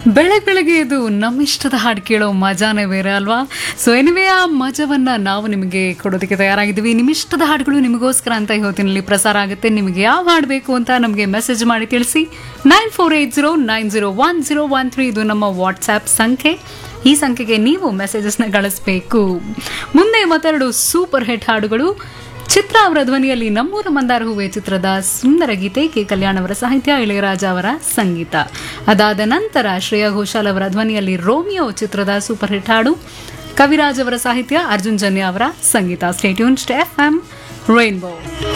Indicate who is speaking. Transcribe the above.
Speaker 1: ಬೆಳಗ್ಗೆ ಬೆಳಗ್ಗೆ ಇದು ನಮ್ಮಿಷ್ಟದ ಹಾಡು ಕೇಳೋ ಮಜಾನೇ ಬೇರೆ ಅಲ್ವಾ ಸೊ ಎನಿವೆ ಆ ಮಜವನ್ನ ನಾವು ನಿಮಗೆ ಕೊಡೋದಕ್ಕೆ ತಯಾರಾಗಿದ್ದೀವಿ ನಿಮ್ಮಿಷ್ಟದ ಹಾಡುಗಳು ನಿಮಗೋಸ್ಕರ ಅಂತ ಈ ಹೊತ್ತಿನಲ್ಲಿ ಪ್ರಸಾರ ಆಗುತ್ತೆ ನಿಮಗೆ ಯಾವ ಹಾಡು ಬೇಕು ಅಂತ ನಮಗೆ ಮೆಸೇಜ್ ಮಾಡಿ ತಿಳಿಸಿ nine four eight zero nine zero one zero one three ಇದು ನಮ್ಮ ವಾಟ್ಸ್ಆ್ಯಪ್ ಸಂಖ್ಯೆ ಈ ಸಂಖ್ಯೆಗೆ ನೀವು ಮೆಸೇಜಸ್ನ ಕಳಿಸ್ಬೇಕು ಮುಂದೆ ಮತ್ತೆರಡು ಸೂಪರ್ ಹಿಟ್ ಹಾಡುಗಳು ಚಿತ್ರ ಅವರ ಧ್ವನಿಯಲ್ಲಿ ನಮ್ಮೂರ ಮಂದಾರ ಹೂವೆ ಚಿತ್ರದ ಸುಂದರ ಗೀತೆ ಕೆ ಕಲ್ಯಾಣ್ ಅವರ ಸಾಹಿತ್ಯ ಇಳೆಯರಾಜ ಅವರ ಸಂಗೀತ ಅದಾದ ನಂತರ ಶ್ರೇಯಾ ಘೋಷಾಲ್ ಅವರ ಧ್ವನಿಯಲ್ಲಿ ರೋಮಿಯೋ ಚಿತ್ರದ ಸೂಪರ್ ಹಿಟ್ ಹಾಡು ಕವಿರಾಜ್ ಅವರ ಸಾಹಿತ್ಯ ಅರ್ಜುನ್ ಜನ್ಯ ಅವರ ಸಂಗೀತ ಸ್ಟೇಟ್ಯೂನ್ ಸ್ಟೆಫ್ ಎಂ ರೈನ್ಬೋ